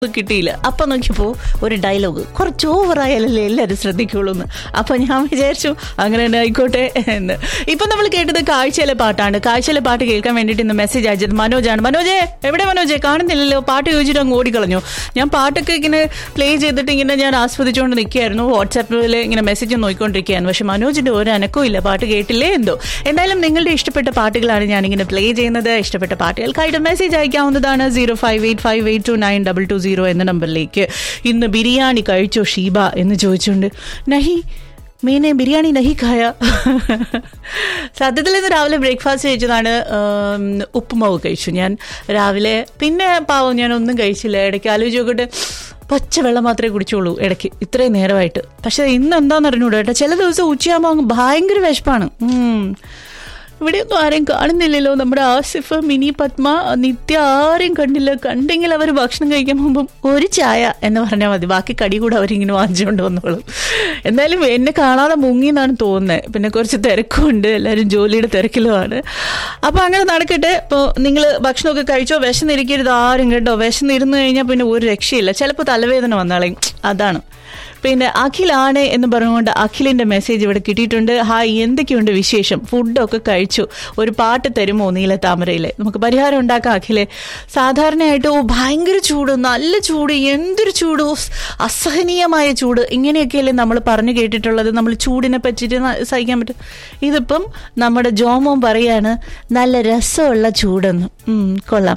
കിട്ടിയില്ല അപ്പൊ നോക്കിയപ്പോ ഒരു ഡയലോഗ് കുറച്ച് ഓവറായാലല്ലേ എല്ലാവരും ശ്രദ്ധിക്കുള്ളൂ എന്ന് അപ്പൊ ഞാൻ വിചാരിച്ചു അങ്ങനെ തന്നെ ആയിക്കോട്ടെ എന്ന് ഇപ്പൊ നമ്മൾ കേട്ടത് കാഴ്ചയിലെ പാട്ടാണ് കാഴ്ചയിലെ പാട്ട് കേൾക്കാൻ വേണ്ടിയിട്ട് ഇന്ന് മെസ്സേജ് അയച്ചത് മനോജാണ് മനോജെ എവിടെ മനോജെ കാണുന്നില്ലല്ലോ പാട്ട് ചോദിച്ചിട്ട് അങ്ങ് ഓടിക്കളഞ്ഞു ഞാൻ പാട്ടൊക്കെ ഇങ്ങനെ പ്ലേ ചെയ്തിട്ട് ഇങ്ങനെ ഞാൻ ആസ്വദിച്ചുകൊണ്ട് നിൽക്കുകയായിരുന്നു വാട്സാപ്പിൽ ഇങ്ങനെ മെസ്സേജ് നോക്കിക്കൊണ്ടിരിക്കുകയായിരുന്നു പക്ഷെ മനോജിന്റെ ഒരു അനക്കവും ഇല്ല പാട്ട് കേട്ടില്ലേ എന്തോ എന്തായാലും നിങ്ങളുടെ ഇഷ്ടപ്പെട്ട പാട്ടുകളാണ് ഞാനിങ്ങനെ പ്ലേ ചെയ്യുന്നത് ഇഷ്ടപ്പെട്ട പാട്ടുകൾക്കായിട്ട് മെസ്സേജ് അയക്കാവുന്നതാണ് zero five eight five eight two nine double two zero എന്ന നമ്പറിലേക്ക് ഇന്ന് ബിരിയാണി കഴിച്ചോ ഷീബ എന്ന് ചോദിച്ചുകൊണ്ട് നഹി മീനെ ബിരിയാണി നഹി ഖായ സത്യത്തിൽ ഇന്ന് രാവിലെ ബ്രേക്ക്ഫാസ്റ്റ് കഴിച്ചതാണ് ഉം, ഉപ്പുമാവ് കഴിച്ചു ഞാൻ രാവിലെ പിന്നെ പാവം ഞാൻ ഒന്നും കഴിച്ചില്ല ഇടയ്ക്ക് ആലോചിച്ച് നോക്കട്ടെ പച്ചവെള്ളം മാത്രമേ കുടിച്ചുള്ളൂ ഇടയ്ക്ക് ഇത്രയും നേരമായിട്ട് പക്ഷെ ഇന്ന് എന്താന്ന് അറിഞ്ഞൂടാ കേട്ടോ ചില ദിവസം ഉച്ചയാകുമ്പോൾ അങ്ങ് ഭയങ്കര വിശപ്പാണ് ഉം. ഇവിടെയൊന്നും ആരെയും കാണുന്നില്ലല്ലോ നമ്മുടെ ആസിഫ് മിനി പത്മ നിത്യ ആരെയും കണ്ടില്ല കണ്ടെങ്കിൽ അവർ ഭക്ഷണം കഴിക്കാൻ പോകുമ്പം ഒരു ചായ എന്ന് പറഞ്ഞാൽ മതി ബാക്കി കടി കൂടെ അവരിങ്ങനെ വാങ്ങിച്ചുകൊണ്ട് വന്നോളും എന്തായാലും എന്നെ കാണാതെ മുങ്ങി എന്നാണ് തോന്നുന്നത് പിന്നെ കുറച്ച് തിരക്കുണ്ട് എല്ലാവരും ജോലിയുടെ തിരക്കിലുമാണ് അപ്പോൾ അങ്ങനെ നടക്കട്ടെ ഇപ്പോൾ നിങ്ങൾ ഭക്ഷണമൊക്കെ കഴിച്ചോ വിശന്നിരിക്കരുത് ആരും കേട്ടോ വിശന്നിരുന്ന് കഴിഞ്ഞാൽ പിന്നെ ഒരു രക്ഷയില്ല ചിലപ്പോൾ തലവേദന വന്നാളെയും അതാണ് പിന്നെ അഖിലാണ് എന്ന് പറഞ്ഞുകൊണ്ട് അഖിലിന്റെ മെസ്സേജ് ഇവിടെ കിട്ടിയിട്ടുണ്ട് ഹായ് എന്തൊക്കെയുണ്ട് വിശേഷം ഫുഡൊക്കെ കഴിച്ചു ഒരു പാട്ട് തരുമോ നീല താമരയിലെ നമുക്ക് പരിഹാരം ഉണ്ടാക്കാം അഖിലെ സാധാരണയായിട്ട് ഓ ഭയങ്കര ചൂട് നല്ല ചൂട് എന്തൊരു ചൂട് ഓ, അസഹനീയമായ ചൂട് ഇങ്ങനെയൊക്കെയല്ലേ നമ്മൾ പറഞ്ഞു കേട്ടിട്ടുള്ളത് നമ്മൾ ചൂടിനെ പറ്റിയിട്ട് ന- സഹിക്കാൻ പറ്റും ഇതിപ്പം നമ്മുടെ ജോമോൻ പറയാണ് നല്ല രസമുള്ള ചൂടെന്ന് ഉം, കൊള്ളാം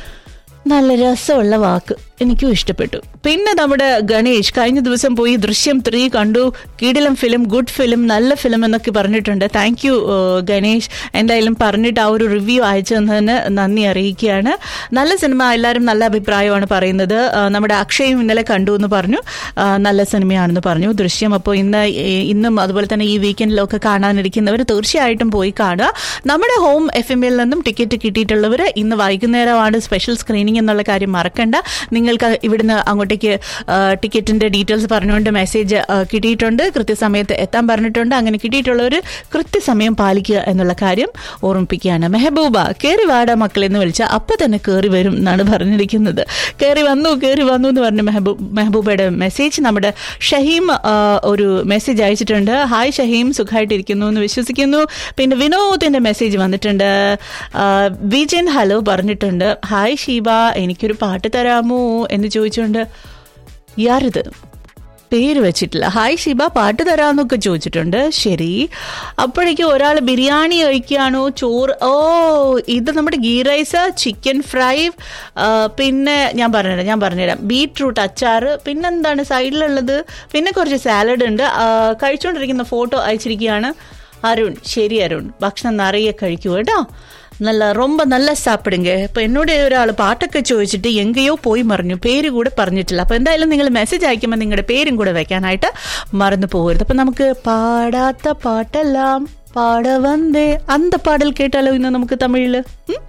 നല്ല രസമുള്ള വാക്ക് എനിക്കും ഇഷ്ടപ്പെട്ടു പിന്നെ നമ്മുടെ ഗണേഷ് കഴിഞ്ഞ ദിവസം പോയി ദൃശ്യം ത്രീ കണ്ടു കിടിലം ഫിലിം ഗുഡ് ഫിലിം നല്ല ഫിലിം എന്നൊക്കെ പറഞ്ഞിട്ടുണ്ട് താങ്ക് യു ഗണേഷ് എന്തായാലും പറഞ്ഞിട്ട് ആ ഒരു റിവ്യൂ അയച്ചു തന്നതിന് നന്ദി അറിയിക്കുകയാണ് നല്ല സിനിമ എല്ലാവരും നല്ല അഭിപ്രായമാണ് പറയുന്നത് ആ, നമ്മുടെ അക്ഷയും ഇന്നലെ കണ്ടു എന്ന് പറഞ്ഞു ആ, നല്ല സിനിമയാണെന്ന് പറഞ്ഞു ദൃശ്യം അപ്പോൾ ഇന്ന് ഈ- ഇന്നും അതുപോലെ തന്നെ ഈ വീക്കെൻഡിലൊക്കെ കാണാനിരിക്കുന്നവർ തീർച്ചയായിട്ടും പോയി കാണുക നമ്മുടെ ഹോം എഫ് എം നിന്നും ടിക്കറ്റ് കിട്ടിയിട്ടുള്ളവർ ഇന്ന് വൈകുന്നേരമാണ് സ്പെഷ്യൽ സ്ക്രീനിങ് എന്നുള്ള കാര്യം മറക്കണ്ട നിങ്ങൾക്ക് ഇവിടുന്ന് അങ്ങോട്ടേക്ക് ആ, ടിക്കറ്റിന്റെ ഡീറ്റെയിൽസ് പറഞ്ഞുകൊണ്ട് മെസ്സേജ് ആ, കിട്ടിയിട്ടുണ്ട് കൃത്യസമയത്ത് എത്താൻ പറഞ്ഞിട്ടുണ്ട് അങ്ങനെ കിട്ടിയിട്ടുള്ളവർ കൃത്യസമയം പാലിക്കുക എന്നുള്ള കാര്യം ഓർമ്മിപ്പിക്കുകയാണ് മെഹബൂബ കയറി വാട മക്കൾ എന്ന് വിളിച്ചാൽ അപ്പൊ തന്നെ കയറി വരും എന്നാണ് പറഞ്ഞിരിക്കുന്നത് കയറി വന്നു കയറി വന്നു എന്ന് പറഞ്ഞ മെഹബൂബ് മെഹബൂബയുടെ മെസ്സേജ് നമ്മുടെ ഷഹീം ആ, ഒരു മെസ്സേജ് അയച്ചിട്ടുണ്ട് ഹായ് ഷഹീം സുഖമായിട്ടിരിക്കുന്നു എന്ന് വിശ്വസിക്കുന്നു പിന്നെ വിനോദിന്റെ മെസ്സേജ് വന്നിട്ടുണ്ട് ആ, വിജയൻ ഹലോ പറഞ്ഞിട്ടുണ്ട് ഹായ് ഷീബ എനിക്കൊരു പാട്ട് തരാമോ എന്ന് ചോദിച്ചുകൊണ്ട് യാരിത് പേര് വെച്ചിട്ടില്ല ഹായ് ഷിബ പാട്ട് തരാമെന്നൊക്കെ ചോദിച്ചിട്ടുണ്ട് ശരി അപ്പോഴേക്കും ഒരാൾ ബിരിയാണി കഴിക്കുകയാണോ ചോറ് ഓ ഇത് നമ്മുടെ ഗീ റൈസ് ചിക്കൻ ഫ്രൈ ആ, പിന്നെ ഞാൻ പറഞ്ഞുതരാം ഞാൻ പറഞ്ഞുതരാം ബീട്രൂട്ട് അച്ചാറ് പിന്നെന്താണ് സൈഡിലുള്ളത് പിന്നെ കുറച്ച് സാലഡ് ഉണ്ട് ആ, കഴിച്ചുകൊണ്ടിരിക്കുന്ന ഫോട്ടോ അയച്ചിരിക്കുകയാണ് അരുൺ ശരി അരുൺ ഭക്ഷണം നിറയെ കഴിക്കൂ കേട്ടോ നല്ല ரொம்ப നല്ല സാപ്പിടുങ്ക ഇപ്പൊ എന്നോട് ഒരാൾ പാട്ടൊക്കെ ചോദിച്ചിട്ട് എങ്കയോ പോയി മറിഞ്ഞു പേര് കൂടെ പറഞ്ഞിട്ടില്ല അപ്പൊ എന്തായാലും നിങ്ങൾ മെസ്സേജ് അയക്കുമ്പോൾ നിങ്ങളുടെ പേരും കൂടെ വെക്കാനായിട്ട് മറന്നു പോകരുത് അപ്പൊ നമുക്ക് പാടാത്ത പാട്ടെല്ലാം പാട വന്നേ അന്ത പാടൽ കേട്ടാലോ ഇന്ന് നമുക്ക് തമിഴില് ഉം?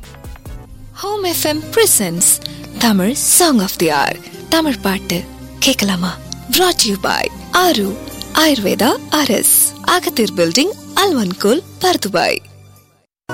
Home FM presents Tamil song of the hour Tamil பாட்டு கேட்கலாமா brought யூ பாய் ஆரு ஆயுர்வேதா அரஸ் அகத்தீர் பில்டிங் அல்வன்கோல் பர்துபாய்